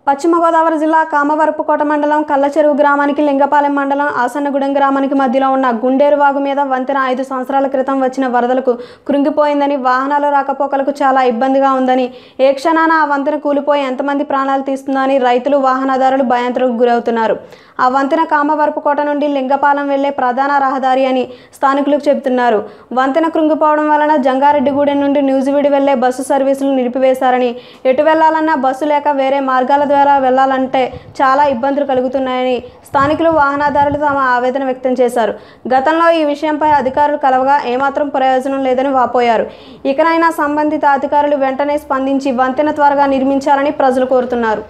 పశ్చిమ గోదావరి జిల్లా కామవరపుకోట మండలం కల్లచెరువు గ్రామానికి లింగపాలెం మండలం ఆసన్నగూడెం గ్రామానికి మధ్యలో ఉన్న గుండేరు వాగు మీద వంతెన ఐదు సంవత్సరాల క్రితం వచ్చిన వరదలకు కృంగిపోయిందని వాహనాల రాకపోకలకు చాలా ఇబ్బందిగా ఉందని ఏ క్షణాన ఆ వంతెన కూలిపోయి ఎంతమంది ప్రాణాలు తీస్తుందో అని రైతులు వాహనదారులు భయాంతరకు గురవుతున్నారు ఆ వంతెన కామవరపుకోట నుండి లింగపాలెం వెళ్లే ప్రధాన రహదారి అని స్థానికులు చెబుతున్నారు వంతెన కృంగిపోవడం వలన జంగారెడ్డిగూడెం నుండి న్యూజివీడి వెళ్లే బస్సు సర్వీసులు నిలిపివేశారని ఎటు వెళ్లాలన్నా బస్సు లేక వేరే మార్గాల ద్వారా వెళ్లాలంటే చాలా ఇబ్బందులు కలుగుతున్నాయని స్థానికులు వాహనదారులు తమ ఆవేదన వ్యక్తం చేశారు గతంలో ఈ విషయంపై అధికారులు కలవగా ఏమాత్రం ప్రయోజనం లేదని వాపోయారు ఇకనైనా సంబంధిత అధికారులు వెంటనే స్పందించి వంతెన త్వరగా నిర్మించాలని ప్రజలు కోరుతున్నారు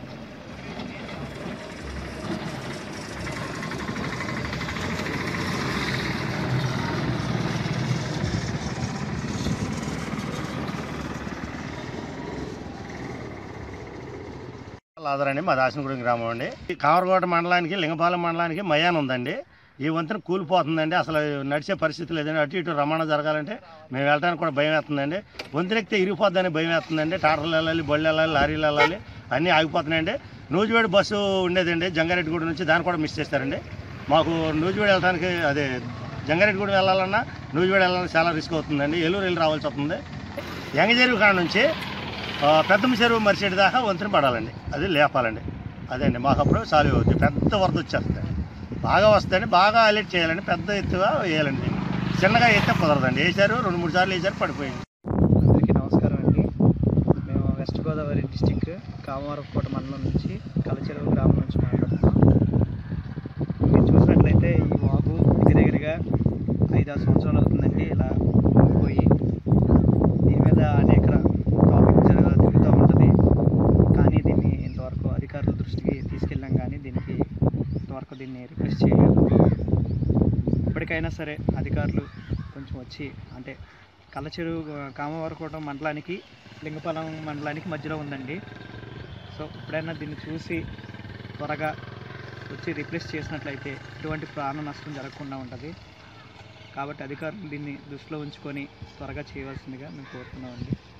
లాదరండి మా దాసనగూడెం గ్రామం అండి ఈ కామరకోట మండలానికి లింగపాలెం మండలానికి మయాన్ ఉందండి ఈ వంతెన కూలిపోతుందండి అసలు నడిచే పరిస్థితి లేదండి అటు ఇటు రవాణా జరగాలంటే మేము వెళ్ళడానికి కూడా భయం వేస్తుందండి వంతెన ఎక్కితే ఇరిగిపోద్దని భయం వేస్తుందండి టాటర్లు వెళ్ళాలి బళ్ళు వెళ్ళాలి లారీలు వెళ్ళాలి అన్నీ ఆగిపోతున్నాయండి నూజివేడి బస్సు ఉండేదండి జంగారెడ్డిగూడ నుంచి దాన్ని కూడా మిస్ చేస్తారండి మాకు నూజివేడి వెళ్ళడానికి అదే జంగారెడ్డిగూడ వెళ్ళాలన్నా నూజివేడి వెళ్ళాలన్నా చాలా రిస్క్ అవుతుందండి ఏలూరు వెళ్ళి రావాల్సి వస్తుంది యంగజెరువు కాడ నుంచి ఆ, పెద్దమ్మ చెరువు మరిచేటి దాకా వంతెన పడాలండి అది లేపాలండి అదే అండి మాకు అప్పుడు సాల్వ్ అవుతుంది పెద్ద వరద వచ్చేస్తుంది బాగా వస్తుందండి బాగా అలర్ట్ చేయాలండి పెద్ద ఎత్తుగా వేయాలండి చిన్నగా వేస్తే కుదరదండి వేసారు రెండు మూడు సార్లు వేసారు పడిపోయింది అందరికీ నమస్కారం అండి మేము వెస్ట్ గోదావరి డిస్టిక్ కామవరపుకోట మండలం నుంచి కలచెరువు గ్రామం నుంచి మాట్లాడుతున్నాం మీరు చూసినట్లయితే ఈ వాగు దగ్గర దగ్గరగా ఐదు ఆరు సంవత్సరాలు అవుతుందండి ఇలా పోయి దీని మీద అనేక టాపిక్ జరగ తిరుగుతూ ఉంటుంది కానీ దీన్ని ఇంతవరకు అధికారుల దృష్టికి తీసుకెళ్ళాం కానీ దీనికి ఇంతవరకు దీన్ని రిక్వెస్ట్ చేయలేదు ఇప్పటికైనా సరే అధికారులు కొంచెం వచ్చి అంటే కల్లచెరువు కామవరకోట మండలానికి లింగపాలెం మండలానికి మధ్యలో ఉందండి సో ఎప్పుడైనా దీన్ని చూసి త్వరగా వచ్చి రిప్లేస్ చేసినట్లయితే ఎటువంటి ప్రాణ నష్టం జరగకుండా ఉంటుంది కాబట్టి అధికారులు దీన్ని దృష్టిలో ఉంచుకొని త్వరగా చేయవలసిందిగా మేము కోరుతున్నామండి